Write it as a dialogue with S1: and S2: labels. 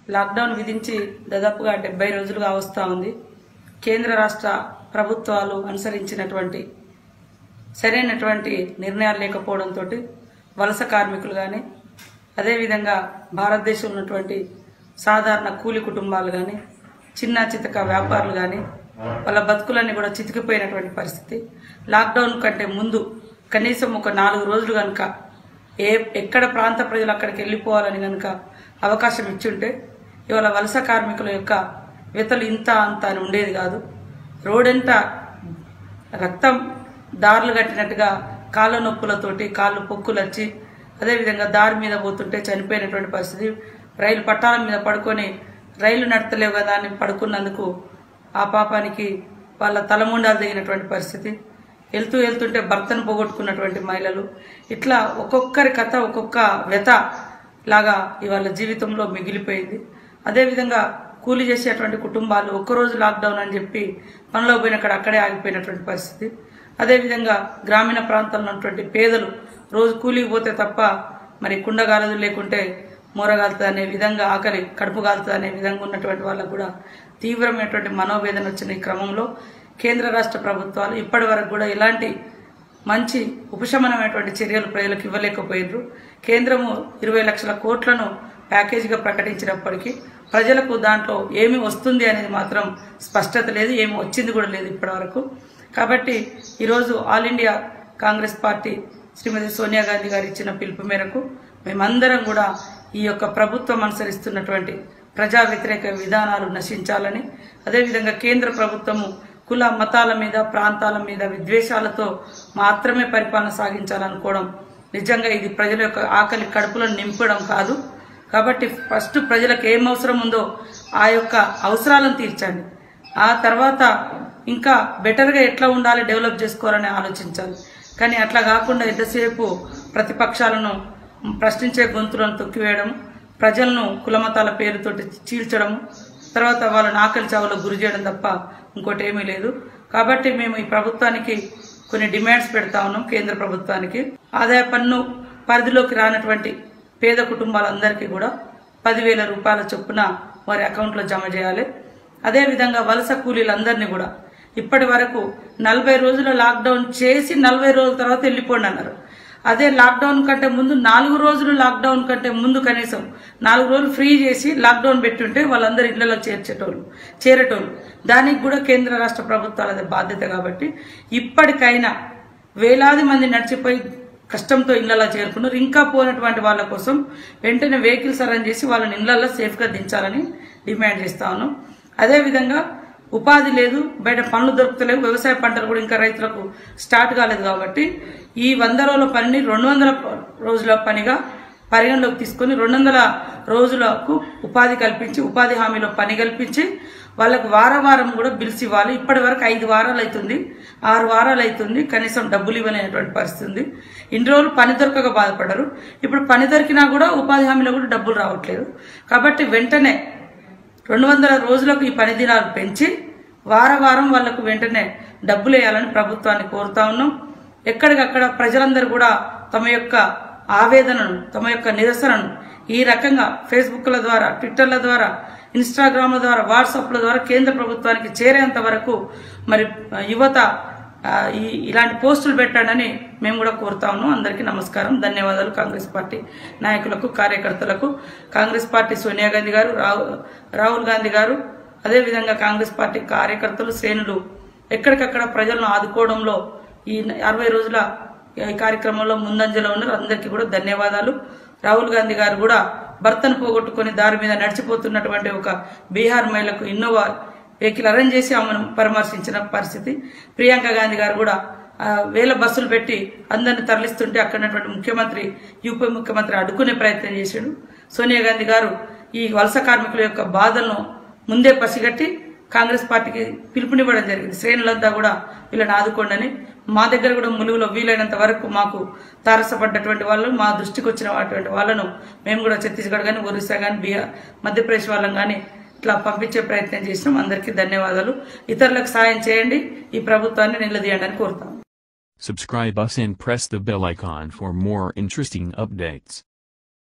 S1: Lockdown విధించి దాదాపుగా డెబ్బై రోజులుగా వస్తూ ఉంది కేంద్ర రాష్ట్ర ప్రభుత్వాలు అనుసరించినటువంటి సరైనటువంటి నిర్ణయాలు లేకపోవడంతో వలస కార్మికులు కానీ అదేవిధంగా భారతదేశంలో ఉన్నటువంటి సాధారణ కూలి కుటుంబాలు కానీ చిన్న చితక వ్యాపారులు కానీ వాళ్ళ బతుకులన్నీ కూడా చితికిపోయినటువంటి పరిస్థితి లాక్డౌన్ కంటే ముందు కనీసం ఒక నాలుగు రోజులు కనుక ఏ ఎక్కడ ప్రాంత ప్రజలు అక్కడికి వెళ్ళిపోవాలని కనుక అవకాశం ఇచ్చుంటే ఇవాళ వలస కార్మికుల యొక్క వెతలు ఇంత అంత అని ఉండేది కాదు రోడెంట రక్తం దారులు కట్టినట్టుగా కాళ్ళ నొప్పులతోటి కాళ్ళు పొక్కులు వచ్చి అదేవిధంగా దారి మీద పోతుంటే చనిపోయినటువంటి పరిస్థితి రైలు పట్టాల మీద పడుకొని రైలు నడతలేవు కదా అని పడుకున్నందుకు ఆ పాపానికి వాళ్ళ తలముండాలు దిగినటువంటి పరిస్థితి వెళ్తూ వెళ్తుంటే భర్తను పోగొట్టుకున్నటువంటి మహిళలు ఇట్లా ఒక్కొక్కరి కథ ఒక్కొక్క వ్యత లాగా ఇవాళ జీవితంలో మిగిలిపోయింది అదేవిధంగా కూలి చేసేటువంటి కుటుంబాలు ఒక్కరోజు లాక్డౌన్ అని చెప్పి పనిలో పోయినక్కడ అక్కడే ఆగిపోయినటువంటి పరిస్థితి అదేవిధంగా గ్రామీణ ప్రాంతాల్లో ఉన్నటువంటి పేదలు రోజు కూలికి పోతే తప్ప మరి కుండగాలదు లేకుంటే మూరగాలుతుంది అనే విధంగా ఆకలి కడుపు కాలుతుంది అనే విధంగా ఉన్నటువంటి వాళ్ళకు కూడా తీవ్రమైనటువంటి మనోవేదన వచ్చిన ఈ క్రమంలో కేంద్ర రాష్ట్ర ప్రభుత్వాలు ఇప్పటి వరకు కూడా ఎలాంటి మంచి ఉపశమనమైనటువంటి చర్యలు ప్రజలకు ఇవ్వలేకపోయినరు కేంద్రము ఇరవై లక్షల కోట్లను ప్యాకేజీగా ప్రకటించినప్పటికీ ప్రజలకు దాంట్లో ఏమి వస్తుంది అనేది మాత్రం స్పష్టత లేదు ఏమి వచ్చింది కూడా లేదు ఇప్పటివరకు కాబట్టి ఈరోజు all India Congress party Shrimati Sonia Gandhi garu ఇచ్చిన పిలుపు మేరకు మేమందరం కూడా ఈ యొక్క ప్రభుత్వం అనుసరిస్తున్నటువంటి ప్రజా వ్యతిరేక విధానాలు నశించాలని అదేవిధంగా కేంద్ర ప్రభుత్వము కుల మతాల మీద ప్రాంతాల మీద విద్వేషాలతో మాత్రమే పరిపాలన సాగించాలనుకోవడం నిజంగా ఇది ప్రజల యొక్క ఆకలి కడుపులను నింపడం కాదు కాబట్టి ఫస్ట్ ప్రజలకు ఏం అవసరం ఉందో ఆ యొక్క అవసరాలను తీర్చండి ఆ తర్వాత ఇంకా బెటర్గా ఎట్లా ఉండాలి డెవలప్ చేసుకోవాలని ఆలోచించాలి కానీ అట్లా కాకుండా ఎంతసేపు ప్రతిపక్షాలను ప్రశ్నించే గొంతులను తొక్కివేయడం ప్రజలను కులమతాల పేరుతోటి చీల్చడం తర్వాత వాళ్ళని ఆకలి చావులకు గురి చేయడం తప్ప ఇంకోటి ఏమీ లేదు కాబట్టి మేము ఈ ప్రభుత్వానికి కొన్ని డిమాండ్స్ పెడతా ఉన్నాం కేంద్ర ప్రభుత్వానికి ఆదాయ పన్ను పరిధిలోకి రానటువంటి పేద కుటుంబాలందరికీ కూడా పదివేల రూపాయల చొప్పున వారి అకౌంట్లో జమ చేయాలి అదేవిధంగా వలస కూలీలందరినీ కూడా ఇప్పటి వరకు నలభై రోజుల లాక్డౌన్ చేసి నలభై రోజుల తర్వాత వెళ్ళిపోండి అన్నారు అదే లాక్డౌన్ కంటే ముందు నాలుగు రోజులు లాక్డౌన్ కంటే ముందు కనీసం నాలుగు రోజులు ఫ్రీ చేసి లాక్డౌన్ పెట్టుంటే వాళ్ళందరూ ఇళ్లలో చేర్చేటోళ్ళు చేరేటోళ్ళు దానికి కూడా కేంద్ర రాష్ట్ర ప్రభుత్వాలది బాధ్యత కాబట్టి ఇప్పటికైనా వేలాది మంది నడిచిపోయి కష్టంతో ఇళ్లలో చేరుకున్నారు ఇంకా పోయినటువంటి వాళ్ళ కోసం వెంటనే వెహికల్స్ అరేంజ్ చేసి వాళ్ళని ఇళ్లలో సేఫ్గా దించాలని డిమాండ్ చేస్తా ఉన్నాం అదేవిధంగా ఉపాధి లేదు బయట పనులు దొరుకుతలేవు వ్యవసాయ పంటలు కూడా ఇంకా రైతులకు స్టార్ట్ కాలేదు కాబట్టి ఈ వంద రోజుల పనిని రెండు వందల రోజుల పనిగా పరిగణలోకి తీసుకొని రెండు వందల రోజులకు ఉపాధి కల్పించి ఉపాధి హామీలో పని కల్పించి వాళ్ళకు వార వారం కూడా బిల్స్ ఇవ్వాలి ఇప్పటి వరకు ఐదు వారాలు అవుతుంది ఆరు వారాలు అవుతుంది కనీసం డబ్బులు ఇవ్వలేనటువంటి పరిస్థితి ఉంది ఇన్ని రోజులు పని దొరకక బాధపడరు ఇప్పుడు పని దొరికినా కూడా ఉపాధి హామీలో కూడా డబ్బులు రావట్లేదు కాబట్టి వెంటనే రెండు వందల రోజులకు ఈ పని దినాలు పెంచి వార వారం వాళ్లకు వెంటనే డబ్బులు వేయాలని ప్రభుత్వాన్ని కోరుతా ఉన్నాం ఎక్కడికక్కడ ప్రజలందరూ కూడా తమ యొక్క ఆవేదనను తమ యొక్క నిరసనను ఈ రకంగా ఫేస్బుక్ల ద్వారా ట్విట్టర్ల ద్వారా ఇన్స్టాగ్రామ్ల ద్వారా వాట్సాప్ల ద్వారా కేంద్ర ప్రభుత్వానికి చేరేంత వరకు మరి యువత ఆ, ఈ ఇలాంటి పోస్టులు పెట్టండి మేము కూడా కోరుతా ఉన్నాం అందరికీ నమస్కారం ధన్యవాదాలు కాంగ్రెస్ పార్టీ నాయకులకు కార్యకర్తలకు కాంగ్రెస్ పార్టీ సోనియా గాంధీ గారు రాహు రాహుల్ గాంధీ గారు అదేవిధంగా కాంగ్రెస్ పార్టీ కార్యకర్తలు శ్రేణులు ఎక్కడికక్కడ ప్రజలను ఆదుకోవడంలో ఈ అరవై రోజుల ఈ కార్యక్రమంలో ముందంజలో ఉన్నారు అందరికీ కూడా ధన్యవాదాలు రాహుల్ గాంధీ గారు కూడా భర్తను పోగొట్టుకొని దారి మీద నడిచిపోతున్నటువంటి ఒక బీహార్ మహిళకు ఇన్నోవా వెహికల్ అరేంజ్ చేసి ఆమెను పరామర్శించిన పరిస్థితి ప్రియాంక గాంధీ గారు కూడా ఆ, వేల బస్సులు పెట్టి అందరిని తరలిస్తుంటే అక్కడ ఉన్నటువంటి ముఖ్యమంత్రి యూపీ ముఖ్యమంత్రి అడ్డుకునే ప్రయత్నం చేశాడు సోనియా గాంధీ గారు ఈ వలస కార్మికుల యొక్క బాధలను ముందే పసిగట్టి కాంగ్రెస్ పార్టీకి పిలుపునివ్వడం జరిగింది శ్రేణులంతా కూడా వీళ్ళని ఆదుకోండి మా దగ్గర కూడా ములుగులో వీలైనంత వరకు మాకు తారసపడ్డటువంటి వాళ్ళు మా దృష్టికి వచ్చిన అటువంటి వాళ్ళను మేము కూడా ఛత్తీస్గఢ్ కానీ ఒరిస్సా కానీ బీహార్ మధ్యప్రదేశ్ వాళ్ళం కానీ ఇట్లా పంపించే ప్రయత్నం చేసినాం అందరికీ ధన్యవాదాలు ఇతరులకు సాయం చేయండి ఈ ప్రభుత్వాన్ని నిలదీయండి అని కోరుతాం
S2: Subscribe us and press the bell icon for more interesting updates.